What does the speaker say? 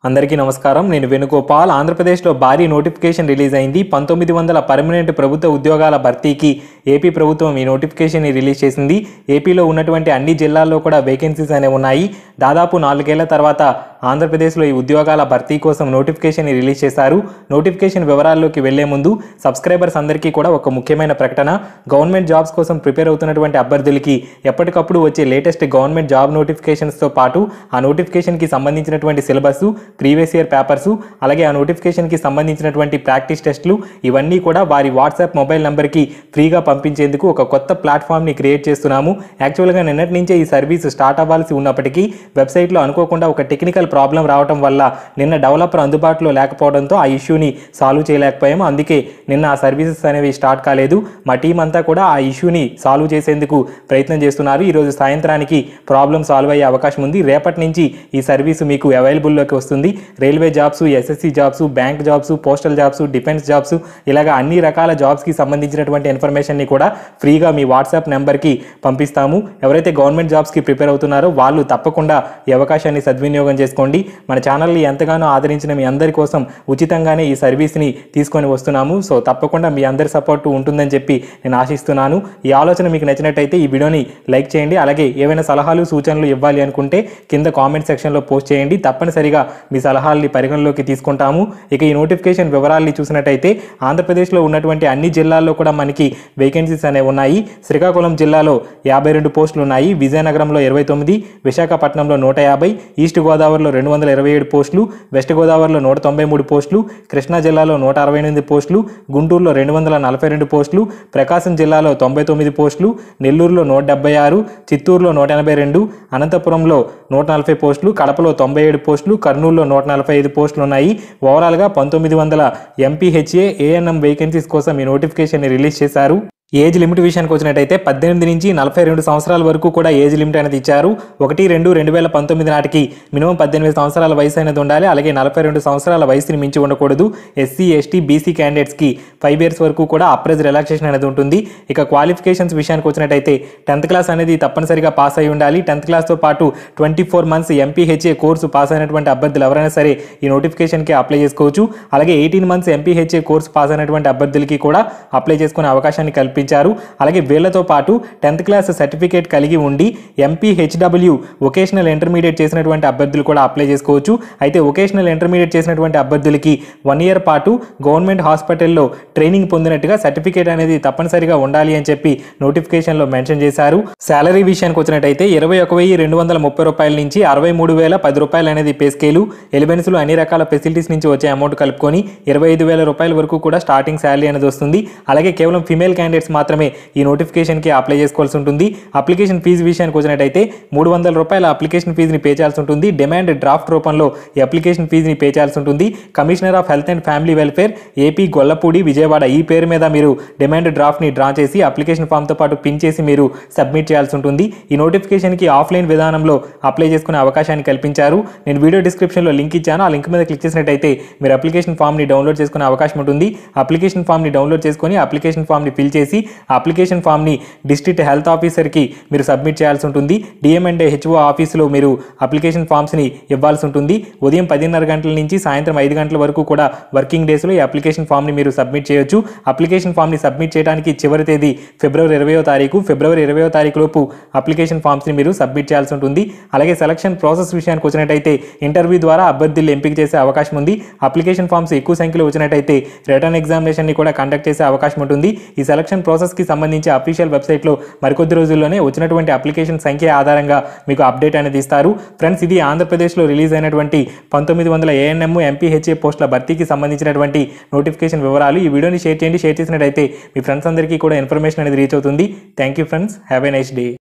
అందరికీ నమస్కారం నేను వేణుగోపాల్ ఆంధ్రప్రదేశ్లో భారీ నోటిఫికేషన్ రిలీజ్ అయింది పంతొమ్మిది వందల పర్మనెంట్ ప్రభుత్వ ఉద్యోగాల భర్తీకి ఏపీ ప్రభుత్వం ఈ నోటిఫికేషన్ రిలీజ్ చేసింది ఏపీలో ఉన్నటువంటి అన్ని జిల్లాల్లో కూడా వేకెన్సీస్ అనేవి ఉన్నాయి దాదాపు నాలుగేళ్ల తర్వాత ఆంధ్రప్రదేశ్లో ఈ ఉద్యోగాల భర్తీ కోసం నోటిఫికేషన్ రిలీజ్ చేశారు నోటిఫికేషన్ వివరాల్లోకి వెళ్లే ముందు సబ్స్క్రైబర్స్ అందరికీ కూడా ఒక ముఖ్యమైన ప్రకటన గవర్నమెంట్ జాబ్స్ కోసం ప్రిపేర్ అవుతున్నటువంటి అభ్యర్థులకి ఎప్పటికప్పుడు వచ్చే లేటెస్ట్ గవర్నమెంట్ జాబ్ నోటిఫికేషన్స్తో పాటు ఆ నోటిఫికేషన్కి సంబంధించినటువంటి సిలబస్ ప్రీవియస్ ఇయర్ పేపర్స్ అలాగే ఆ నోటిఫికేషన్కి సంబంధించినటువంటి ప్రాక్టీస్ టెస్టులు ఇవన్నీ కూడా వారి వాట్సాప్ మొబైల్ నెంబర్కి ఫ్రీగా పంపించేందుకు ఒక కొత్త ప్లాట్ఫామ్ని క్రియేట్ చేస్తున్నాము యాక్చువల్గా నిన్నటి నుంచే ఈ సర్వీస్ స్టార్ట్ అవ్వాల్సి ఉన్నప్పటికీ వెబ్సైట్లో అనుకోకుండా ఒక టెక్నికల్ ప్రాబ్లం రావడం వల్ల నిన్న డెవలపర్ అందుబాటులో లేకపోవడంతో ఆ ఇష్యూని సాల్వ్ చేయలేకపోయాము అందుకే నిన్న ఆ సర్వీసెస్ అనేవి స్టార్ట్ కాలేదు మా టీం అంతా కూడా ఆ ఇష్యూని సాల్వ్ చేసేందుకు ప్రయత్నం చేస్తున్నారు ఈరోజు సాయంత్రానికి ప్రాబ్లం సాల్వ్ అయ్యే అవకాశం ఉంది రేపటి నుంచి ఈ సర్వీస్ మీకు అవైలబుల్లోకి వస్తుంది railway jobs SSC jobs bank jobs postal jobs defence jobs ఇలాగా అన్ని రకాల జాబ్స్కి సంబంధించినటువంటి ఇన్ఫర్మేషన్ని కూడా ఫ్రీగా మీ వాట్సాప్ నెంబర్కి పంపిస్తాము ఎవరైతే గవర్నమెంట్ జాబ్స్కి ప్రిపేర్ అవుతున్నారో వాళ్ళు తప్పకుండా ఈ అవకాశాన్ని సద్వినియోగం చేసుకోండి మన ఛానల్ని ఎంతగానో ఆదరించిన మీ అందరి కోసం ఉచితంగానే ఈ సర్వీస్ని తీసుకొని వస్తున్నాము సో తప్పకుండా మీ అందరి సపోర్ట్ ఉంటుందని చెప్పి నేను ఆశిస్తున్నాను ఈ ఆలోచన మీకు నచ్చినట్టయితే ఈ వీడియోని లైక్ చేయండి అలాగే ఏవైనా సలహాలు సూచనలు ఇవ్వాలి అనుకుంటే కింద కామెంట్ సెక్షన్లో పోస్ట్ చేయండి తప్పనిసరిగా మీ సలహాలని పరిగణలోకి తీసుకుంటాము ఇక ఈ నోటిఫికేషన్ వివరాల్ని చూసినట్టయితే ఆంధ్రప్రదేశ్లో ఉన్నటువంటి అన్ని జిల్లాల్లో కూడా మనకి వేకెన్సీస్ అనేవి ఉన్నాయి శ్రీకాకుళం జిల్లాలో యాభై రెండు పోస్టులు ఉన్నాయి విజయనగరంలో ఇరవై తొమ్మిది విశాఖపట్నంలో నూట యాభై ఈస్ట్ గోదావరిలో రెండు వందల ఇరవై ఏడు పోస్టులు వెస్ట్ గోదావరిలో నూట తొంభై మూడు పోస్టులు కృష్ణా జిల్లాలో నూట అరవై ఎనిమిది పోస్టులు గుంటూరులో రెండు వందల నలభై రెండు పోస్టులు ప్రకాశం జిల్లాలో తొంభై తొమ్మిది పోస్టులు నెల్లూరులో నూట డెబ్బై ఆరు చిత్తూరులో నూట ఎనభై రెండు అనంతపురంలో నూట నలభై పోస్టులు కడపలో తొంభై ఏడు పోస్టులు కర్నూలులో నూట నలభై ఐదు పోస్టులు ఉన్నాయి ఓవరాల్గా పంతొమ్మిది వందల ఎంపీహెచ్ఏ ఏఎన్ఎం వేకెన్సీస్ కోసం ఈ నోటిఫికేషన్ రిలీజ్ చేశారు ఏజ్ లిమిట్ విషయానికి వచ్చినట్టయితే పద్దెనిమిది నుంచి నలభై రెండు సంవత్సరాల వరకు కూడా ఏజ్ లిమిట్ అనేది ఇచ్చారు ఒకటి రెండు రెండు వేల పంతొమ్మిది నాటికి మినిమం పద్దెనిమిది సంవత్సరాల వయసు అనేది ఉండాలి అలాగే నలభై రెండు సంవత్సరాల వయసుని మించి ఉండకూడదు ఎస్సీ ఎస్టీ బీసీ క్యాండిడేట్స్కి ఫైవ్ ఇయర్స్ వరకు కూడా అప్రైజ్ రిలాక్సేషన్ అనేది ఉంటుంది ఇక క్వాలిఫికేషన్స్ విషయానికి వచ్చినట్టయితే టెన్త్ క్లాస్ అనేది తప్పనిసరిగా పాస్ అయి ఉండాలి టెన్త్ క్లాస్తో పాటు twenty four months MPHA course pass అయినటువంటి అభ్యర్థులు ఎవరైనా సరే ఈ నోటిఫికేషన్కి అప్లై చేసుకోవచ్చు అలాగే eighteen months MPHA course pass అయినటువంటి అభ్యర్థులకి కూడా అప్లై చేసుకునే అవకాశాన్ని కల్పించారు అలాగే వీళ్ళతో పాటు టెన్త్ క్లాస్ సర్టిఫికేట్ కలిగి ఉండి ఎంపీహెచ్డబ్ల్యూ వొకేషనల్ ఇంటర్మీడియట్ చేసినటువంటి అభ్యర్థులు కూడా అప్లై చేసుకోవచ్చు అయితే వొకేషనల్ ఇంటర్మీడియట్ చేసినటువంటి అభ్యర్థులకి వన్ ఇయర్ పాటు గవర్నమెంట్ హాస్పిటల్లో ట్రైనింగ్ పొందినట్టుగా సర్టిఫికేట్ అనేది తప్పనిసరిగా ఉండాలి అని చెప్పి నోటిఫికేషన్లో మెన్షన్ చేశారు శాలరీ విషయానికి వచ్చినట్టయితే ఇరవై ఒక వెయ్యి రెండు వందల ముప్పై రూపాయల నుంచి అరవై మూడు వేల పది రూపాయలు అనేది పే స్కేలు ఎలిబెన్స్లు అన్ని రకాల ఫెసిలిటీస్ నుంచి వచ్చే అమౌంట్ కలుపుకొని ఇరవై ఐదు వేల రూపాయల వరకు కూడా స్టార్టింగ్ శాలరీ అనేది వస్తుంది అలాగే కేవలం ఫీమేల్ క్యాండిడేట్స్ మాత్రమే ఈ నోటిఫికేషన్కి అప్లై చేసుకోవాల్సి ఉంటుంది అప్లికేషన్ ఫీజు విషయానికి వచ్చినట్టయితే మూడు వందల రూపాయల అప్లికేషన్ ఫీజుని పే చేయాల్సి ఉంటుంది డిమాండ్ డ్రాఫ్ట్ రూపంలో ఈ అప్లికేషన్ ఫీజుని పే చేయాల్సి ఉంటుంది commissioner of health and family welfare AP Gollapudi Vijayawada ఈ పేరు మీద మీరు డిమాండ్ డ్రాఫ్ట్ని డ్రా చేసి అప్లికేషన్ ఫామ్తో పాటు పిన్ చేసి మీరు సబ్మిట్ చేయాల్సి ఉంటుంది ఈ నోటిఫికేషన్కి ఆఫ్లైన్ విధానంలో అప్లై చేసుకునే అవకాశాన్ని కల్పించారు నేను వీడియో డిస్క్రిప్షన్లో లింక్ ఇచ్చాను ఆ లింక్ మీద క్లిక్ చేసినట్టయితే మీరు అప్లికేషన్ ఫామ్ని డౌన్లోడ్ చేసుకునే అవకాశం ఉంటుంది అప్లికేషన్ ఫామ్ని డౌన్లోడ్ చేసుకొని అప్లికేషన్ ఫామ్ని ఫిల్ చేసి ఆ అప్లికేషన్ ఫామ్ని డిస్ట్రిక్ట్ హెల్త్ ఆఫీసర్కి మీరు సబ్మిట్ చేయాల్సి ఉంటుంది డిఎం అండ్ హెచ్ఓ ఆఫీసులో మీరు అప్లికేషన్ ఫామ్స్ని ఇవ్వాల్సి ఉంటుంది ఉదయం పదిన్నర గంటల నుంచి సాయంత్రం ఐదు గంటల వరకు కూడా వర్కింగ్ డేస్లో ఈ అప్లికేషన్ ఫామ్ని మీరు సబ్మిట్ చేయొచ్చు అప్లికేషన్ ఫామ్ని సబ్మిట్ చేయడానికి చివరి తేదీ ఫిబ్రవరి ఇరవయో తారీఖు ఫిబ్రవరి ఇరవయో తారీఖు లోపు అప్లికేషన్ ఫామ్స్ని మీరు సబ్మిట్ చేయాల్సి ఉంటుంది అలాగే సెలక్షన్ ప్రాసెస్ విషయానికి వచ్చినట్టయితే ఇంటర్వ్యూ ద్వారా అభ్యర్థులు ఎంపిక చేసే అవకాశం ఉంది అప్లికేషన్ ఫామ్స్ ఎక్కువ సంఖ్యలో వచ్చినట్టయితే రిటర్న్ ఎగ్జామినేషన్ని కూడా కండక్ట్ చేసే అవకాశం ఉంటుంది ఈ సెలక్షన్ ప్రాసెస్కి సంబంధించి అఫీషియల్ వెబ్సైట్లో మరికొద్ది రోజుల్లోనే వచ్చినటువంటి అప్లికేషన్ సంఖ్య ఆధారంగా మీకు అప్డేట్ అనేది ఇస్తారు ఫ్రెండ్స్ ఇది ఆంధ్రప్రదేశ్లో రిలీజ్ అయినటువంటి పంతొమ్మిది వందల ఏఎన్ఎం ఎంపీహెచ్ఏ పోస్టుల భర్తీకి సంబంధించినటువంటి నోటిఫికేషన్ వివరాలు ఈ వీడియోని షేర్ చేయండి షేర్ చేసినట్టయితే మీ ఫ్రెండ్స్ అందరికీ కూడా ఇన్ఫర్మేషన్ అనేది రీచ్ అవుతుంది thank you friends have a nice day